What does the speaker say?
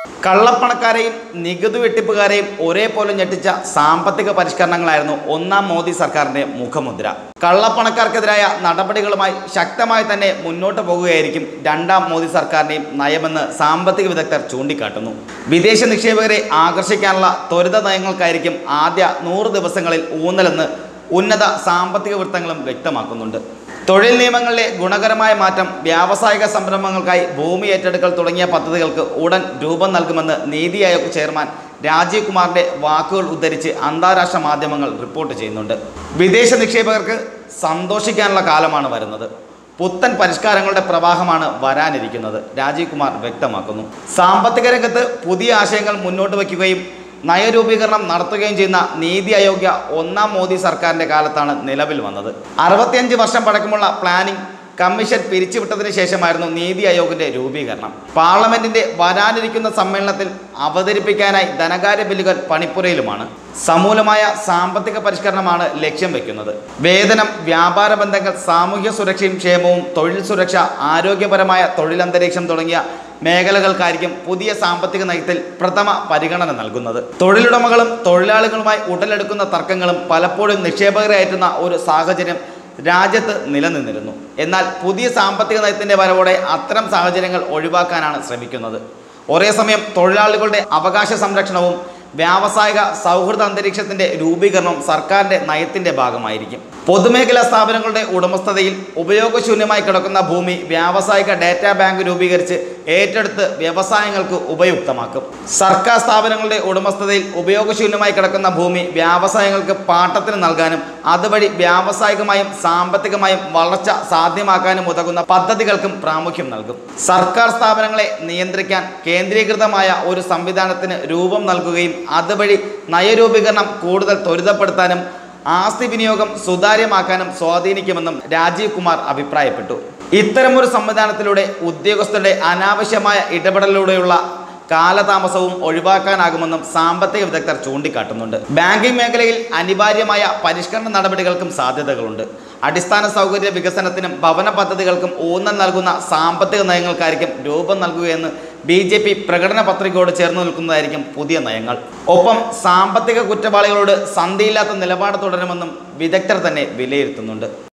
കള്ളപ്പണക്കാരെയും നികുതി വെട്ടിപ്പുകാരെയും ഒരേപോലെ ഞെട്ടിച്ച സാമ്പത്തിക പരിഷ്കരണങ്ങളായിരുന്നു ഒന്നാം മോദി സർക്കാരിന്റെ മുഖമുദ്ര കള്ളപ്പണക്കാർക്കെതിരായ നടപടികളുമായി ശക്തമായി തന്നെ മുന്നോട്ട് പോകുകയായിരിക്കും രണ്ടാം മോദി സർക്കാരിന്റെയും നയമെന്ന് സാമ്പത്തിക വിദഗ്ധർ ചൂണ്ടിക്കാട്ടുന്നു വിദേശ നിക്ഷേപകരെ ആകർഷിക്കാനുള്ള ത്വരിത നയങ്ങൾക്കായിരിക്കും ആദ്യ നൂറ് ദിവസങ്ങളിൽ ഊന്നലെന്ന് ഉന്നത സാമ്പത്തിക വൃത്തങ്ങളും വ്യക്തമാക്കുന്നുണ്ട് തൊഴിൽ നിയമങ്ങളിലെ ഗുണകരമായ മാറ്റം വ്യാവസായിക സംരംഭങ്ങൾക്കായി ഭൂമി ഏറ്റെടുക്കൽ തുടങ്ങിയ പദ്ധതികൾക്ക് ഉടൻ രൂപം നൽകുമെന്ന് നീതി ആയോഗ് ചെയർമാൻ രാജീവ് കുമാറിന്റെ വാക്കുകൾ ഉദ്ധരിച്ച് അന്താരാഷ്ട്ര മാധ്യമങ്ങൾ റിപ്പോർട്ട് ചെയ്യുന്നുണ്ട് വിദേശ നിക്ഷേപകർക്ക് സന്തോഷിക്കാനുള്ള കാലമാണ് വരുന്നത് പുത്തൻ പരിഷ്കാരങ്ങളുടെ പ്രവാഹമാണ് വരാനിരിക്കുന്നത് രാജീവ് കുമാർ വ്യക്തമാക്കുന്നു സാമ്പത്തിക രംഗത്ത് പുതിയ ആശയങ്ങൾ മുന്നോട്ട് വയ്ക്കുകയും നയരൂപീകരണം നടത്തുകയും ചെയ്യുന്ന നീതി ആയോഗ്യ ഒന്നാം മോദി സർക്കാരിന്റെ കാലത്താണ് നിലവിൽ വന്നത് അറുപത്തിയഞ്ച് വർഷം പഴക്കമുള്ള പ്ലാനിംഗ് കമ്മീഷൻ പിരിച്ചുവിട്ടതിന് ശേഷമായിരുന്നു നീതി ആയോഗിന്റെ രൂപീകരണം പാർലമെന്റിന്റെ വരാനിരിക്കുന്ന സമ്മേളനത്തിൽ അവതരിപ്പിക്കാനായി ധനകാര്യ ബില്ലുകൾ പണിപ്പുരയിലുമാണ് സമൂലമായ സാമ്പത്തിക പരിഷ്കരണമാണ് ലക്ഷ്യം വെക്കുന്നത് വേതനം വ്യാപാര ബന്ധങ്ങൾ സാമൂഹ്യ സുരക്ഷയും ക്ഷേമവും തൊഴിൽ സുരക്ഷ ആരോഗ്യപരമായ തൊഴിലന്തരീക്ഷം തുടങ്ങിയ മേഖലകൾക്കായിരിക്കും പുതിയ സാമ്പത്തിക നയത്തിൽ പ്രഥമ പരിഗണന നൽകുന്നത് തൊഴിലുടമകളും തൊഴിലാളികളുമായി ഉടലെടുക്കുന്ന തർക്കങ്ങളും പലപ്പോഴും നിക്ഷേപകരെ അയറ്റുന്ന ഒരു സാഹചര്യം രാജ്യത്ത് നിലനിന്നിരുന്നു എന്നാൽ പുതിയ സാമ്പത്തിക നയത്തിന്റെ വരവോടെ അത്തരം സാഹചര്യങ്ങൾ ഒഴിവാക്കാനാണ് ശ്രമിക്കുന്നത് ഒരേ സമയം തൊഴിലാളികളുടെ അവകാശ സംരക്ഷണവും വ്യാവസായിക സൗഹൃദ അന്തരീക്ഷത്തിന്റെ രൂപീകരണവും സർക്കാരിന്റെ നയത്തിന്റെ ഭാഗമായിരിക്കും പൊതുമേഖലാ സ്ഥാപനങ്ങളുടെ ഉടമസ്ഥതയിൽ ഉപയോഗശൂന്യമായി കിടക്കുന്ന ഭൂമി വ്യാവസായിക ഡാറ്റാ ബാങ്ക് രൂപീകരിച്ച് ഏറ്റെടുത്ത് വ്യവസായങ്ങൾക്ക് ഉപയുക്തമാക്കും സർക്കാർ സ്ഥാപനങ്ങളുടെ ഉടമസ്ഥതയിൽ ഉപയോഗശൂന്യമായി കിടക്കുന്ന ഭൂമി വ്യാവസായങ്ങൾക്ക് പാട്ടത്തിന് നൽകാനും അതുവഴി വ്യാവസായികമായും സാമ്പത്തികമായും വളർച്ച സാധ്യമാക്കാനും ഉതകുന്ന പദ്ധതികൾക്കും പ്രാമുഖ്യം നൽകും സർക്കാർ സ്ഥാപനങ്ങളെ നിയന്ത്രിക്കാൻ കേന്ദ്രീകൃതമായ ഒരു സംവിധാനത്തിന് രൂപം നൽകുകയും അതുവഴി നയരൂപീകരണം കൂടുതൽ ത്വരിതപ്പെടുത്താനും ആസ്തി വിനിയോഗം സുതാര്യമാക്കാനും സ്വാധീനിക്കുമെന്നും രാജീവ് കുമാർ അഭിപ്രായപ്പെട്ടു ഇത്തരമൊരു സംവിധാനത്തിലൂടെ ഉദ്യോഗസ്ഥരുടെ അനാവശ്യമായ ഇടപെടലിലൂടെയുള്ള കാലതാമസവും ഒഴിവാക്കാനാകുമെന്നും സാമ്പത്തിക വിദഗ്ധർ ചൂണ്ടിക്കാട്ടുന്നുണ്ട് ബാങ്കിംഗ് മേഖലയിൽ അനിവാര്യമായ പരിഷ്കരണ നടപടികൾക്കും സാധ്യതകളുണ്ട് അടിസ്ഥാന സൗകര്യ വികസനത്തിനും ഭവന പദ്ധതികൾക്കും ഊന്നൽ നൽകുന്ന സാമ്പത്തിക നയങ്ങൾക്കായിരിക്കും രൂപം നൽകുകയെന്ന് ബി ജെ പി പ്രകടന പത്രികയോട് ചേർന്ന് നിൽക്കുന്നതായിരിക്കും പുതിയ നയങ്ങൾ ഒപ്പം സാമ്പത്തിക കുറ്റവാളികളോട് സന്ധിയില്ലാത്ത നിലപാട് തുടരുമെന്നും വിദഗ്ധർ തന്നെ വിലയിരുത്തുന്നുണ്ട്